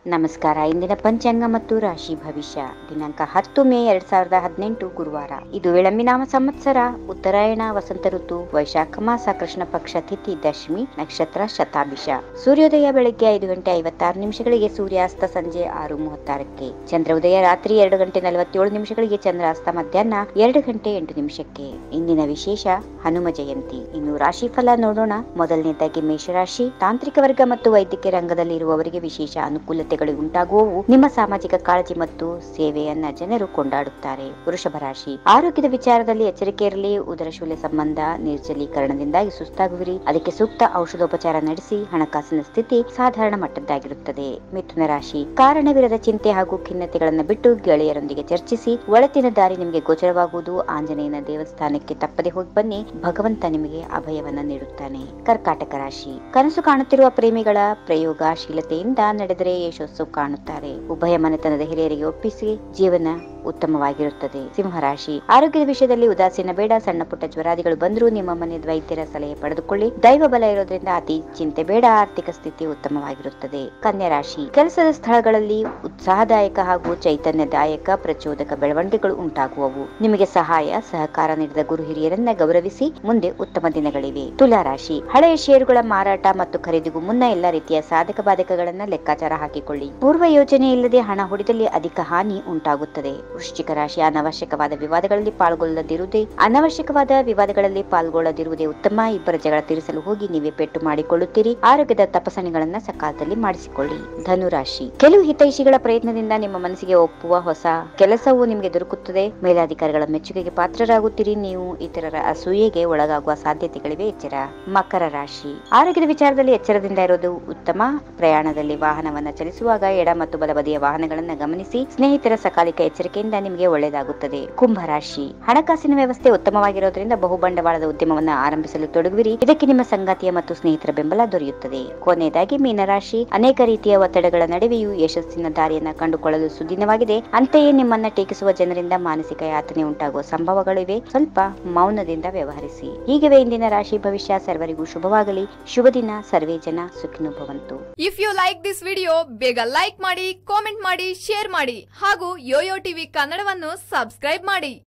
ನಮಸ್ಕಾರ ಇಂದಿನ ಪಂಚಾಂಗ ಮತ್ತು ರಾಶಿ ಭವಿಷ್ಯ ದಿನಾಂಕ ಹತ್ತು ಮೇ ಎರಡ್ ಸಾವಿರದ ಹದಿನೆಂಟು ಗುರುವಾರ ಇದು ವಿಳಂಬಿನಾಮ ಸಂವತ್ಸರ ಉತ್ತರಾಯಣ ವಸಂತ ಋತು ವೈಶಾಖ ಮಾಸ ಕೃಷ್ಣ ಪಕ್ಷ ತಿಥಿ ದಶಮಿ ನಕ್ಷತ್ರ ಶತಾಭಿಷ ಸೂರ್ಯೋದಯ ಬೆಳಗ್ಗೆ ಐದು ಗಂಟೆ ಐವತ್ತಾರು ನಿಮಿಷಗಳಿಗೆ ಸೂರ್ಯಾಸ್ತ ಸಂಜೆ ಆರು ಮೂವತ್ತಾರಕ್ಕೆ ಚಂದ್ರೋದಯ ರಾತ್ರಿ ಎರಡು ಗಂಟೆ ನಲವತ್ತೇಳು ನಿಮಿಷಗಳಿಗೆ ಚಂದ್ರಾಸ್ತ ಮಧ್ಯಾಹ್ನ ಎರಡು ಗಂಟೆ ಎಂಟು ನಿಮಿಷಕ್ಕೆ ಇಂದಿನ ವಿಶೇಷ ಹನುಮ ಜಯಂತಿ ಇನ್ನು ರಾಶಿ ಫಲ ನೋಡೋಣ ಮೊದಲನೇದಾಗಿ ಮೇಷರಾಶಿ ತಾಂತ್ರಿಕ ವರ್ಗ ಮತ್ತು ವೈದ್ಯಕೀಯ ರಂಗದಲ್ಲಿ ಇರುವವರಿಗೆ ವಿಶೇಷ ಅನುಕೂಲತೆಗಳು ಉಂಟಾಗುವವು ನಿಮ್ಮ ಸಾಮಾಜಿಕ ಕಾಳಜಿ ಮತ್ತು ಸೇವೆಯನ್ನ ಜನರು ಕೊಂಡಾಡುತ್ತಾರೆ ವೃಷಭ ರಾಶಿ ಆರೋಗ್ಯದ ವಿಚಾರದಲ್ಲಿ ಎಚ್ಚರಿಕೆ ಇರಲಿ ಉದರಶೂಲ್ಯ ಸಂಬಂಧ ನಿರ್ಜಲೀಕರಣದಿಂದಾಗಿ ಸುಸ್ತಾಗುವಿರಿ ಅದಕ್ಕೆ ಸೂಕ್ತ ಔಷಧೋಪಚಾರ ನಡೆಸಿ ಹಣಕಾಸಿನ ಸ್ಥಿತಿ ಸಾಧಾರಣ ಮಟ್ಟದ್ದಾಗಿರುತ್ತದೆ ಮಿಥುನ ರಾಶಿ ಕಾರಣವಿರದ ಚಿಂತೆ ಹಾಗೂ ಖಿನ್ನತೆಗಳನ್ನು ಬಿಟ್ಟು ಗೆಳೆಯರೊಂದಿಗೆ ಚರ್ಚಿಸಿ ಒಳತಿನ ದಾರಿ ನಿಮಗೆ ಗೋಚರವಾಗುವುದು ಆಂಜನೇಯನ ದೇವಸ್ಥಾನಕ್ಕೆ ತಪ್ಪದೆ ಹೋಗಿ ಬನ್ನಿ ಭಗವಂತ ನಿಮಗೆ ಅಭಯವನ್ನ ನೀಡುತ್ತಾನೆ ಕರ್ಕಾಟಕ ರಾಶಿ ಕನಸು ಕಾಣುತ್ತಿರುವ ಪ್ರೇಮಿಗಳ ಪ್ರಯೋಗಶೀಲತೆಯಿಂದ ನಡೆದರೆ ಯಶಸ್ಸು ಕಾಣುತ್ತಾರೆ ಉಭಯ ಮನೆತನದ ಹಿರಿಯರಿಗೆ ಒಪ್ಪಿಸಿ ಜೀವನ ಉತ್ತಮವಾಗಿರುತ್ತದೆ ಸಿಂಹರಾಶಿ ಆರೋಗ್ಯದ ವಿಷಯದಲ್ಲಿ ಉದಾಸೀನ ಬೇಡ ಸಣ್ಣ ಪುಟ್ಟ ಜ್ವರಾದಿಗಳು ಬಂದರೂ ನಿಮ್ಮ ಮನೆ ವೈದ್ಯರ ಸಲಹೆ ಪಡೆದುಕೊಳ್ಳಿ ದೈವ ಬಲ ಇರೋದ್ರಿಂದ ಅತಿ ಚಿಂತೆ ಬೇಡ ಆರ್ಥಿಕ ಸ್ಥಿತಿ ಉತ್ತಮವಾಗಿರುತ್ತದೆ ಕನ್ಯಾ ರಾಶಿ ಕೆಲಸದ ಸ್ಥಳಗಳಲ್ಲಿ ಉತ್ಸಾಹದಾಯಕ ಹಾಗೂ ಚೈತನ್ಯದಾಯಕ ಪ್ರಚೋದಕ ಬೆಳವಣಿಗೆಗಳು ಉಂಟಾಗುವವು ನಿಮಗೆ ಸಹಾಯ ಸಹಕಾರ ನೀಡಿದ ಗುರು ಹಿರಿಯರನ್ನ ಗೌರವಿಸಿ ಮುಂದೆ ಉತ್ತಮ ದಿನಗಳಿವೆ ತುಲಾ ರಾಶಿ ಹಳೆಯ ಷೇರುಗಳ ಮಾರಾಟ ಮತ್ತು ಖರೀದಿಗೂ ಮುನ್ನ ಎಲ್ಲ ರೀತಿಯ ಸಾಧಕ ಬಾಧಕಗಳನ್ನ ಲೆಕ್ಕಾಚಾರ ಹಾಕಿಕೊಳ್ಳಿ ಪೂರ್ವ ಯೋಜನೆ ಇಲ್ಲದೆ ಹಣ ಹೂಡಿದಲ್ಲಿ ಅಧಿಕ ಹಾನಿ ಉಂಟಾಗುತ್ತದೆ ವೃಶ್ಚಿಕ ರಾಶಿ ಅನವಶ್ಯಕವಾದ ವಿವಾದಗಳಲ್ಲಿ ಪಾಲ್ಗೊಳ್ಳದಿರುವುದೇ ಅನವಶ್ಯಕವಾದ ವಿವಾದಗಳಲ್ಲಿ ಪಾಲ್ಗೊಳ್ಳದಿರುವುದೇ ಉತ್ತಮ ಇಬ್ಬರ ಜಗಳ ತೀರಿಸಲು ಹೋಗಿ ನೀವೇ ಪೆಟ್ಟು ಮಾಡಿಕೊಳ್ಳುತ್ತೀರಿ ಆರೋಗ್ಯದ ತಪಾಸಣೆಗಳನ್ನ ಸಕಾಲದಲ್ಲಿ ಮಾಡಿಸಿಕೊಳ್ಳಿ ಧನುರಾಶಿ ಕೆಲವು ಹಿತೈಷಿಗಳ ಪ್ರಯತ್ನದಿಂದ ನಿಮ್ಮ ಮನಸ್ಸಿಗೆ ಒಪ್ಪುವ ಹೊಸ ಕೆಲಸವು ನಿಮಗೆ ದೊರಕುತ್ತದೆ ಮೇಲಾಧಿಕಾರಿಗಳ ಮೆಚ್ಚುಗೆಗೆ ಪಾತ್ರರಾಗುತ್ತೀರಿ ನೀವು ಇತರರ ಅಸೂಯೆಗೆ ಒಳಗಾಗುವ ಸಾಧ್ಯತೆಗಳಿವೆ ಎಚ್ಚರ ಮಕರ ರಾಶಿ ಆರೋಗ್ಯದ ವಿಚಾರದಲ್ಲಿ ಎಚ್ಚರದಿಂದ ಇರೋದು ಉತ್ತಮ ಪ್ರಯಾಣದಲ್ಲಿ ವಾಹನವನ್ನ ಚಲಿಸುವಾಗ ಎಡ ಮತ್ತು ಬಲಬದಿಯ ವಾಹನಗಳನ್ನ ಗಮನಿಸಿ ಸ್ನೇಹಿತರ ಸಕಾಲಿಕ ಎಚ್ಚರಿಕೆಯಿಂದ ನಿಮಗೆ ಒಳ್ಳೆಯದಾಗುತ್ತದೆ ಕುಂಭರಾಶಿ ಹಣಕಾಸಿನ ವ್ಯವಸ್ಥೆ ಉತ್ತಮವಾಗಿರೋದ್ರಿಂದ ಬಹುಬಂಡವಾಳದ ಉದ್ಯಮವನ್ನ ಆರಂಭಿಸಲು ತೊಡಗುವಿರಿ ಇದಕ್ಕೆ ನಿಮ್ಮ ಸಂಗಾತಿಯ ಮತ್ತು ಸ್ನೇಹಿತರ ಬೆಂಬಲ ದೊರೆಯುತ್ತದೆ ಕೊನೆಯದಾಗಿ ಮೀನರಾಶಿ ಅನೇಕ ರೀತಿಯ ಒತ್ತಡಗಳ ನಡುವೆಯೂ ಯಶಸ್ಸಿನ ದಾರಿಯನ್ನ ಕಂಡುಕೊಳ್ಳಲು ಸುದಿನವಾಗಿದೆ ಅಂತೆಯೇ ನಿಮ್ಮನ್ನ ಟೀಕಿಸುವ ಜನರಿಂದ ಮಾನಸಿಕ ಯಾತನೆ ಉಂಟಾಗುವ ಸಂಭವಗಳಿವೆ ಸ್ವಲ್ಪ ಮೌನದಿಂದ ವ್ಯವಹರಿಸಿ ಹೀಗಿವೆ ಇಂದಿನ ರಾಶಿ ಭವಿಷ್ಯ ಸರ್ವರಿಗೂ ಶುಭವಾಗಲಿ ಶುಭ ದಿನ ಸರ್ವೇ ಜನ ಸುಖಿನೋ ಭವಂತು if you like this video ಬೇಗ ಲೈಕ್ ಮಾಡಿ ಕಾಮೆಂಟ್ ಮಾಡಿ ಶೇರ್ ಮಾಡಿ ಹಾಗೂ ಯೋಯೋ ಟಿವಿ ಕನ್ನಡವನ್ನು ಸಬ್ಸ್ಕ್ರೈಬ್ ಮಾಡಿ